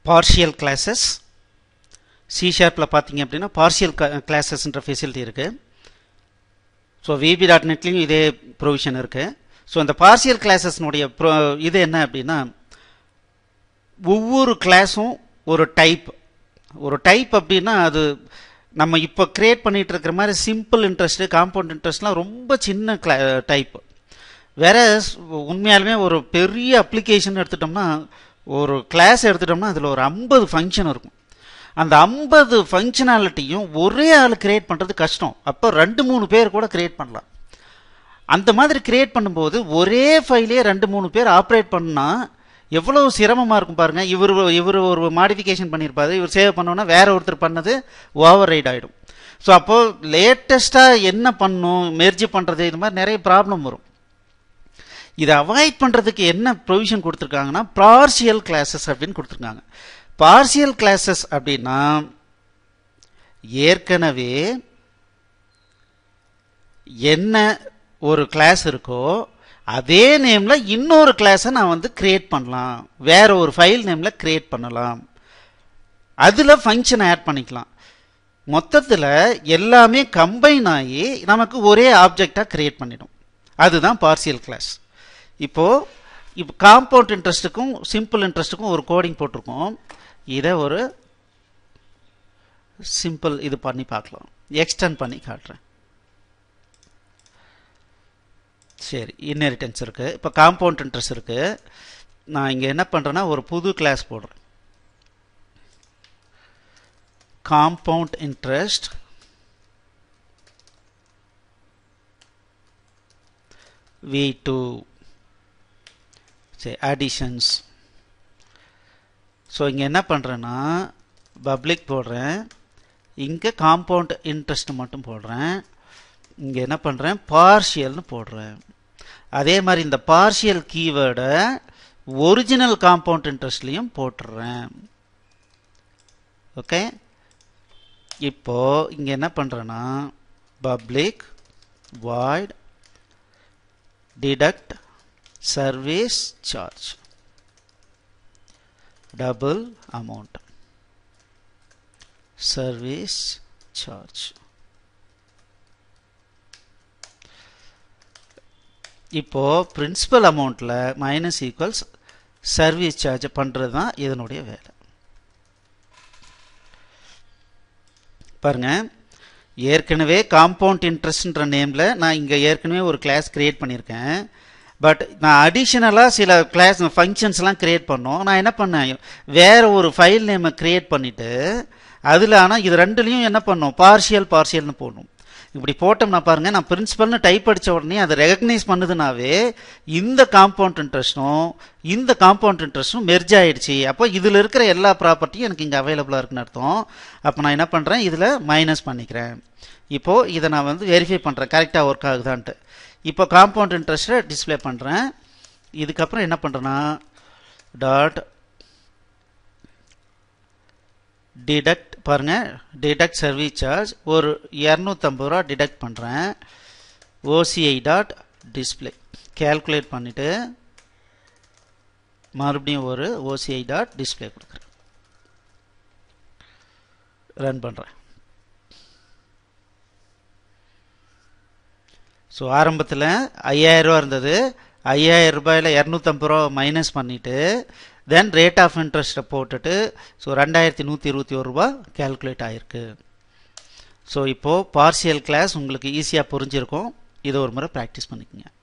partial classes C ஷார்ப்பில் பார்த்தீங்க அப்படின்னா பார்ஷியல் கிளாஸஸ்ன்ற ஃபெசிலிட்டி இருக்குது ஸோ விபி டாட் நெட்லேயும் இதே ப்ரொவிஷன் இருக்குது ஸோ இந்த பார்ஷியல் கிளாஸஸ்னுடைய ப்ரோ இது என்ன அப்படின்னா ஒவ்வொரு கிளாஸும் ஒரு டைப் ஒரு டைப் அப்படின்னா அது நம்ம இப்போ கிரியேட் பண்ணிட்டு இருக்கிற மாதிரி சிம்பிள் இன்ட்ரெஸ்ட்டு காம்பவுண்ட் இன்ட்ரெஸ்ட்லாம் ரொம்ப சின்ன கிளா டைப் வேற உண்மையாலுமே ஒரு பெரிய அப்ளிகேஷன் எடுத்துட்டோம்னா ஒரு கிளாஸ் எடுத்துட்டோம்னா அதில் ஒரு ஐம்பது ஃபங்க்ஷன் இருக்கும் அந்த ஐம்பது ஃபங்க்ஷனாலிட்டியும் ஒரே ஆள் கிரியேட் பண்ணுறது கஷ்டம் அப்போ ரெண்டு மூணு பேர் கூட கிரியேட் பண்ணலாம் அந்த மாதிரி கிரியேட் பண்ணும்போது ஒரே ஃபைலே ரெண்டு மூணு பேர் ஆப்ரேட் பண்ணால் எவ்வளவு சிரமமாக இருக்கும் பாருங்க இவர் இவர் ஒரு மாடிஃபிகேஷன் பண்ணியிருப்பாரு இவர் சேவ் பண்ணோன்னா வேற ஒருத்தர் பண்ணது ஓவர் ரைட் ஆகிடும் ஸோ அப்போது லேட்டஸ்ட்டாக என்ன பண்ணும் மெர்ஜி பண்ணுறது இது மாதிரி நிறைய ப்ராப்ளம் வரும் இதை அவாய்ட் பண்ணுறதுக்கு என்ன ப்ரொவிஷன் கொடுத்துருக்காங்கன்னா பார்சியல் கிளாஸஸ் அப்படின்னு கொடுத்துருக்காங்க பார்சியல் கிளாஸஸ் அப்படின்னா ஏற்கனவே என்ன ஒரு கிளாஸ் இருக்கோ அதே நேம்ல இன்னொரு கிளாஸை நான் வந்து கிரியேட் பண்ணலாம் வேற ஒரு ஃபைல் நேம்ல கிரியேட் பண்ணலாம் அதுல ஃபங்க்ஷன் ஆட் பண்ணிக்கலாம் மொத்தத்தில் எல்லாமே கம்பைன் ஆகி நமக்கு ஒரே ஆப்ஜெக்டா கிரியேட் பண்ணிடும் அதுதான் பார்சியல் கிளாஸ் இப்போ இப்போ காம்பவுண்ட் இன்ட்ரெஸ்ட்டுக்கும் சிம்பிள் இன்ட்ரெஸ்ட்டுக்கும் ஒரு கோடிங் போட்டிருக்கோம் இதை ஒரு சிம்பிள் இது பண்ணி பார்க்கலாம் எக்ஸ்டெண்ட் பண்ணி காட்டுறேன் சரி இன்னெரிட்டன்ஸ் இருக்குது இப்போ காம்பவுண்ட் இன்ட்ரெஸ்ட் இருக்குது நான் இங்கே என்ன பண்ணுறேன்னா ஒரு புது கிளாஸ் போடுறேன் காம்பவுண்ட் இன்ட்ரெஸ்ட் வி டூ சரி அடிஷன்ஸ் ஸோ இங்கே என்ன பண்ணுறேன்னா பப்ளிக் போடுறேன் இங்கே காம்பவுண்ட் இன்ட்ரெஸ்ட் மட்டும் போடுறேன் இங்கே என்ன பண்ணுறேன் பார்ஷியல்னு போடுறேன் அதே மாதிரி இந்த பார்ஷியல் கீவேர்டை ஒரிஜினல் காம்பவுண்ட் இன்ட்ரெஸ்ட்லையும் போட்டுடுறேன் ஓகே இப்போ இங்கே என்ன பண்ணுறேன்னா public void deduct service charge double amount service charge இப்போ பிரின்சிபல் அமௌண்ட்ல மைனஸ் ஈக்குவல்ஸ் சர்வீஸ் சார்ஜ் பண்றது தான் இதனுடைய வேலை பாருங்க ஏற்கனவே காம்பவுண்ட் இன்ட்ரெஸ்ட்ன்ற நேம்ல நான் இங்க ஏற்கனவே ஒரு கிளாஸ் கிரியேட் பண்ணியிருக்கேன் பட் நான் அடிஷ்னலாக சில கிளாஸ் ஃபங்க்ஷன்ஸ்லாம் கிரியேட் பண்ணோம் நான் என்ன பண்ணேன் வேற ஒரு ஃபைல் நேமை கிரியேட் பண்ணிட்டு அதில் ஆனால் இது ரெண்டுலையும் என்ன பண்ணும் பார்ஷியல் பார்ஷியல்னு போடணும் இப்படி போட்டோம்னா பாருங்க நான் பிரின்சிபல்னு டைப் அடிச்ச உடனே அதை ரெகக்னைஸ் பண்ணுதுனாவே இந்த காம்பவுண்ட் இன்ட்ரெஸ்டும் இந்த காம்பவுண்ட் இன்ட்ரெஸ்டும் மெர்ஜ் ஆயிடுச்சு அப்போ இதில் இருக்கிற எல்லா ப்ராப்பர்ட்டியும் எனக்கு இங்கே அவைலபிளாக இருக்குன்னு அர்த்தம் அப்போ நான் என்ன பண்ணுறேன் இதில் மைனஸ் பண்ணிக்கிறேன் இப்போ இதை நான் வந்து வெரிஃபை பண்ணுறேன் கரெக்டாக ஒர்க் ஆகுதான்ட்டு இப்போ காம்பவுண்ட் இன்ட்ரெஸ்ட்டை டிஸ்பிளே பண்ணுறேன் இதுக்கப்புறம் என்ன பண்ணுறேன்னா டாட் டிடக்ட் பாருங்க டிடக்ட் சர்வீஸ் சார்ஜ் ஒரு இரநூத்தம்பது ரூபா டிடக்ட் பண்ணுறேன் ஓசிஐ டாட் டிஸ்பிளே கேல்குலேட் பண்ணிவிட்டு மறுபடியும் ஒரு ஓசிஐ டாட் டிஸ்பிளே கொடுக்குறேன் ரன் பண்ணுறேன் ஸோ ஆரம்பத்தில் ஐயாயிரம் ரூபா இருந்தது ஐயாயிரம் ரூபாயில் இரநூத்தம்பது ரூபா மைனஸ் பண்ணிவிட்டு தென் ரேட் ஆஃப் இன்ட்ரெஸ்ட்டை போட்டுட்டு ஸோ ரெண்டாயிரத்தி நூற்றி இருபத்தி ஒரு ரூபா கேல்குலேட் ஆகிருக்கு ஸோ இப்போது பார்சியல் கிளாஸ் உங்களுக்கு ஈஸியாக புரிஞ்சிருக்கும் இதை ஒரு முறை ப்ராக்டிஸ் பண்ணிக்கோங்க